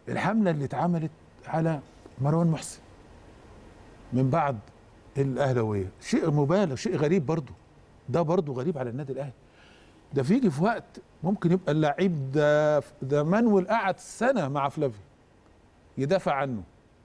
الحمله اللي اتعملت على مروان محسن من بعد الاهلاويه شيء مبالغ شيء غريب برضه ده برضه غريب على النادي الاهلي ده فيجي في وقت ممكن يبقى اللعيب ده ده مانويل قعد سنه مع فلافيو يدافع عنه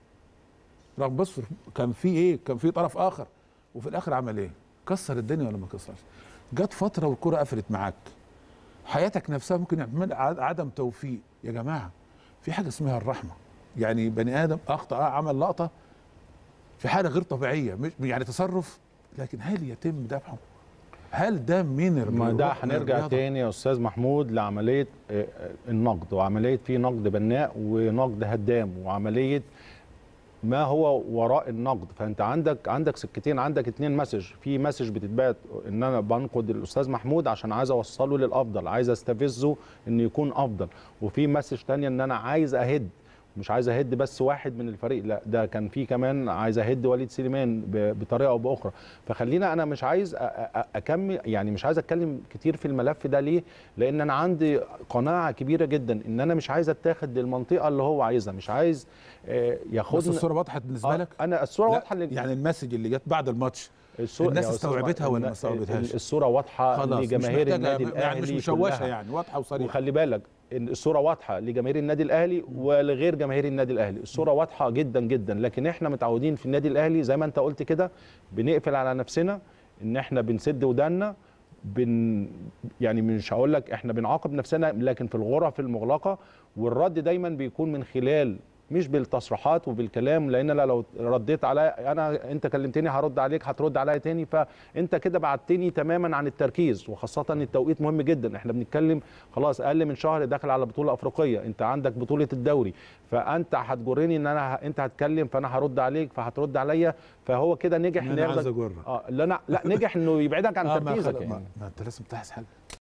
رغم بص كان في ايه كان في طرف اخر وفي الاخر عمل ايه كسر الدنيا ولا ما كسرش جت فتره والكره قفلت معاك حياتك نفسها ممكن يعمل عدم توفيق يا جماعه في حاجه اسمها الرحمه يعني بني ادم اخطا عمل لقطه في حاله غير طبيعيه مش يعني تصرف لكن هل يتم دفعه هل ده من ما ده الروح- من هنرجع الرياضة؟ تاني يا استاذ محمود لعمليه آه، آه، النقد وعمليه في نقد بناء ونقد هدام وعمليه ما هو وراء النقد فانت عندك عندك سكتين عندك اتنين مسج في مسج بتتبعت ان انا بنقد الاستاذ محمود عشان عايز اوصله للافضل عايز استفزه انه يكون افضل وفي مسج تانية ان انا عايز اهد مش عايز اهد بس واحد من الفريق لا ده كان في كمان عايز اهد وليد سليمان ب- بطريقه او باخرى فخلينا انا مش عايز أ- أ- اكمل يعني مش عايز اتكلم كتير في الملف ده ليه لان انا عندي قناعه كبيره جدا ان انا مش عايز اتاخد للمنطقه اللي هو عايزها مش عايز آه، بس ياخدنا الصوره وضحت بالنسبه آه، لك انا الصوره لا، واضحه يعني المسج اللي جت بعد الماتش الصورة الناس يا أستاذ استوعبتها ولا ما الناس- استوعبتهاش؟ الصوره واضحه خلاص مش لجماهير محتاجة- النادي يعني الاهلي مش مشوشه كلها. يعني واضحه وصريحه وخلي بالك إن الصوره واضحه لجماهير النادي الاهلي ولغير جماهير النادي الاهلي الصوره واضحه جدا جدا لكن احنا متعودين في النادي الاهلي زي ما انت قلت كده بنقفل على نفسنا ان احنا بنسد ودنا بن يعني مش هقول لك احنا بنعاقب نفسنا لكن في الغرف المغلقه والرد دايما بيكون من خلال مش بالتصريحات وبالكلام لان انا لو رديت على انا انت كلمتني هرد عليك هترد عليا تاني فانت كده بعدتني تماما عن التركيز وخاصه ان التوقيت مهم جدا احنا بنتكلم خلاص اقل من شهر داخل على بطوله افريقيه انت عندك بطوله الدوري فانت هتجرني ان انا ه... انت هتكلم فانا هرد عليك فهترد عليا فهو كده نجح أنا إنه عايز ياخدك- أجرك. اه لا أنا لا نجح انه يبعدك عن آه، ما تركيزك خلاص، يعني ما, ما انت لازم تلاحظ حاجه